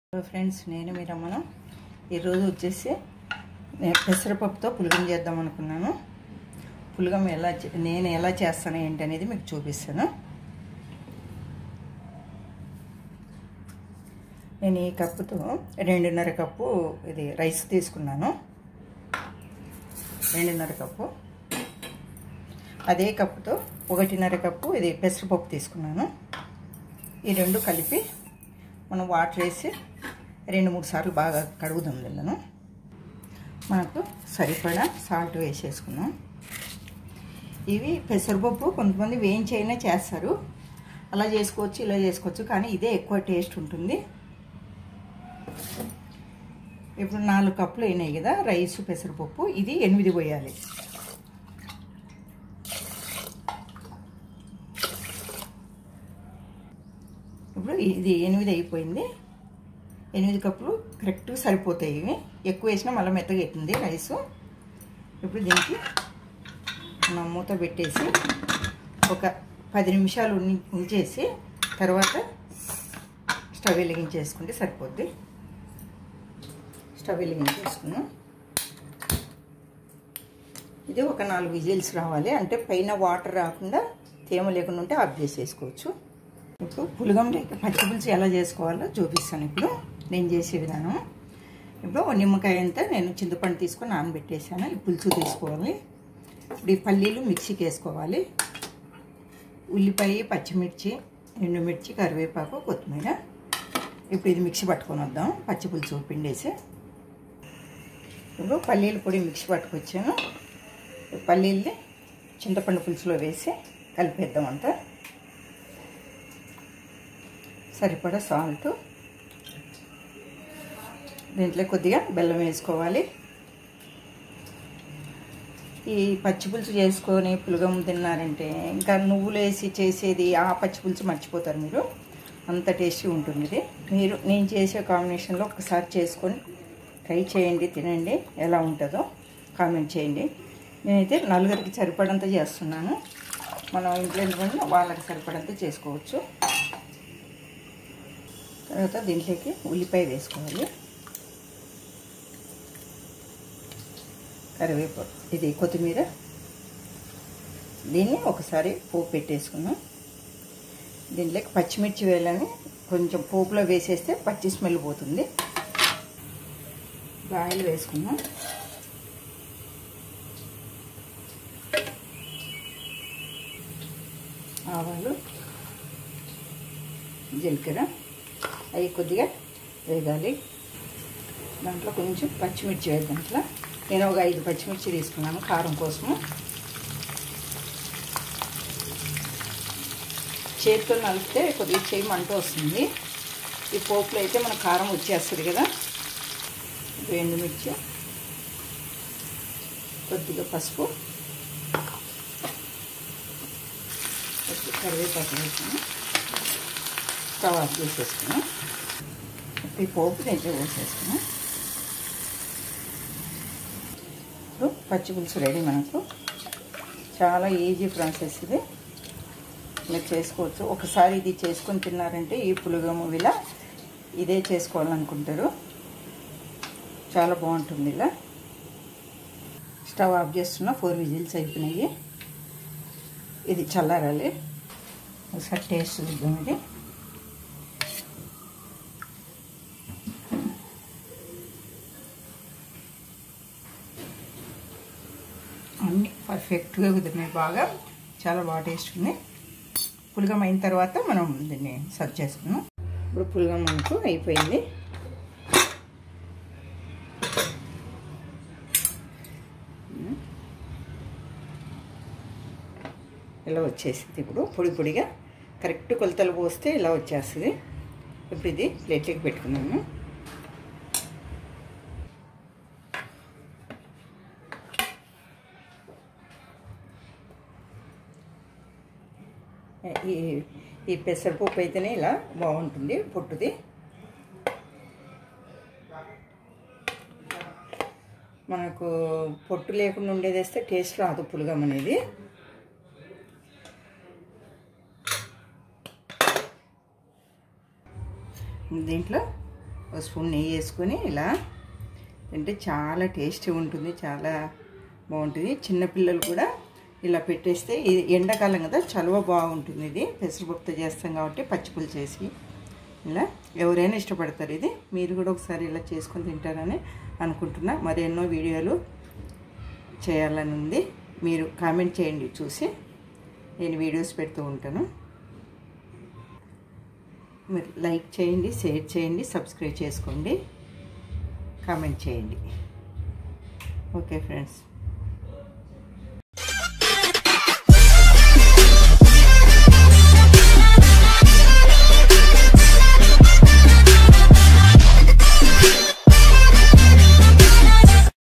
hello friends నేను మీ రమణ ఈరోజు వచ్చేసి నేను పెసరపప్పుతో పులగం చేద్దాం అనుకున్నాను పులగం ఎలా చే- నేను ఎలా చేస్తాను ఏంటి అనేది మీకు చూపిస్తాను నేను ఈ కప్పుతో రెండున్నర కప్పు ఇది రైస్ తీసుకున్నాను రెండున్నర కప్పు అదే కప్పుతో ఒకటిన్నర కప్పు ఇది పెసరపప్పు తీసుకున్నాను ఈ రెండు కలిపి మనం వాటర్ వేసి రెండు మూడు సార్లు బాగా కడుగుదాం వీళ్ళను మనకు సరిపడా సాల్ట్ వేసేసుకున్నాం ఇవి పెసరపప్పు కొంతమంది వేయించైనా చేస్తారు అలా చేసుకోవచ్చు ఇలా చేసుకోవచ్చు కానీ ఇదే ఎక్కువ టేస్ట్ ఉంటుంది ఇప్పుడు నాలుగు కప్పులు అయినాయి కదా రైస్ పెసరపప్పు ఇది ఎనిమిది పోయాలి ఇప్పుడు ఇది ఎనిమిది అయిపోయింది ఎనిమిది కప్పులు కరెక్ట్గా సరిపోతాయి ఇవి ఎక్కువ వేసినా మళ్ళీ మెత్తగా అవుతుంది రైసు ఇప్పుడు దీనికి మనం మూత పెట్టేసి ఒక పది నిమిషాలు ఉన్ని- ఉంచేసి తర్వాత స్టవ్ వెలిగించేసుకుంటే సరిపోద్ది స్టవ్ వెలిగించేసుకున్నాం ఇది ఒక నాలుగు విజిల్స్ రావాలి అంటే పైన వాటర్ రాకుండా తేమ లేకుండా ఉంటే ఆఫ్ చేసేసుకోవచ్చు ఇప్పుడు పులగం లేక పచ్చి పులుసు ఎలా చేసుకోవాలో చూపిస్తాను ఇప్పుడు నేను చేసే విధానం ఇప్పుడు ఒక నిమ్మకాయ అంతా నేను చింతపండు తీసుకొని నానబెట్టేసాను ఈ పులుసు తీసుకోవాలి ఇప్పుడు ఈ పల్లీలు మిక్సీకి వేసుకోవాలి ఉల్లిపాయ పచ్చిమిర్చి ఎండుమిర్చి కరివేపాకు కొత్తిమీర ఇప్పుడు ఇది మిక్సీ పట్టుకొని వద్దాం పచ్చి పులుసు పిండేసి ఇప్పుడు పల్లీల పొడి మిక్సీ పట్టుకొచ్చాను పల్లీల్ని చింతపండు పులుసులో వేసి కలిపేద్దాం అంతా సరిపడా సాల్ట్ దీంట్లో కొద్దిగా బెల్లం వేసుకోవాలి ఈ పచ్చి పులుసు చేసుకొని పులగం తిన్నారంటే ఇంకా నువ్వులు వేసి చేసేది ఆ పచ్చి పులుసు మర్చిపోతారు మీరు అంత టేస్టీ ఉంటుంది ఇది మీరు నేను చేసే కాంబినేషన్లో ఒకసారి చేసుకొని ట్రై చేయండి తినండి ఎలా ఉంటుందో కామెంట్ చేయండి నేనైతే నలుగురికి సరిపడంత చేస్తున్నాను మనం ఇంట్లో ఎంతమంది వాళ్ళకి సరిపడంత చేసుకోవచ్చు తర్వాత దీంట్లోకి ఉల్లిపాయ వేసుకోవాలి కరివేపాకు ఇది కొత్తిమీర దీన్ని ఒకసారి పోపు పెట్టేసుకున్నాం దీంట్లోకి పచ్చిమిర్చి వేయాలని కొంచెం పోపులో వేసేస్తే పచ్చి స్మెల్ పోతుంది ఆయిల్ వేసుకున్నాం ఆవాలు జీలకర్ర అవి కొద్దిగా వేగాలి దాంట్లో కొంచెం పచ్చిమిర్చి వేయాలి దాంట్లో నేను ఒక ఐదు పచ్చిమిర్చి తీసుకున్నాను కారం కోసము చేతితో నలిపితే కొద్దిగా చేయి మంట వస్తుంది ఈ పోపులో అయితే మన కారం వచ్చేస్తుంది కదా ఎండుమిర్చి కొద్దిగా పసుపు కొద్దిగా కరివేపాకు వేసాను స్టవ్ ఆఫ్ చేసేసుకున్నాం ఈ పోపు దీంట్లో పోసేసుకున్నాం ఇప్పుడు పచ్చి పులుసు రెడీ మనకు చాలా ఈజీ ప్రాసెస్ ఇది ఇలా చేసుకోవచ్చు ఒకసారి ఇది చేసుకొని తిన్నారంటే ఈ పులుగము ఇలా ఇదే చేసుకోవాలనుకుంటారు చాలా బాగుంటుంది ఇలా స్టవ్ ఆఫ్ చేస్తున్నా ఫోర్ విజిల్స్ అయిపోయినాయి ఇది చల్లారాలి ఒకసారి టేస్ట్ చూద్దాం ఇది అన్నీ పర్ఫెక్ట్గా కుదిరినాయి బాగా చాలా బాగా టేస్ట్ ఉంది పులగం అయిన తర్వాత మనం దీన్ని సర్వ్ చేసుకున్నాం ఇప్పుడు పులగం మనకు అయిపోయింది ఇలా వచ్చేసింది ఇప్పుడు పొడి పొడిగా కరెక్ట్ కొలతలు పోస్తే ఇలా వచ్చేస్తుంది ఇప్పుడు ఇది ప్లేట్లోకి పెట్టుకున్నాము ఈ ఈ పెసరపప్పు అయితేనే ఇలా బాగుంటుంది పొట్టుది మనకు పొట్టు లేకుండా ఉండేది వేస్తే టేస్ట్ రాదు పులగం అనేది దీంట్లో ఒక స్పూన్ నెయ్యి వేసుకొని ఇలా తింటే చాలా టేస్టీ ఉంటుంది చాలా బాగుంటుంది చిన్నపిల్లలు కూడా ఇలా పెట్టేస్తే ఇది ఎండాకాలం కదా చలువ బాగుంటుంది ఇది పెసరపప్పుతో చేస్తాం కాబట్టి పచ్చిపులు చేసి ఇలా ఎవరైనా ఇష్టపడతారు ఇది మీరు కూడా ఒకసారి ఇలా చేసుకొని తింటారని అనుకుంటున్నా మరి ఎన్నో వీడియోలు చేయాలని ఉంది మీరు కామెంట్ చేయండి చూసి నేను వీడియోస్ పెడుతూ ఉంటాను మీరు లైక్ చేయండి షేర్ చేయండి సబ్స్క్రైబ్ చేసుకోండి కామెంట్ చేయండి ఓకే ఫ్రెండ్స్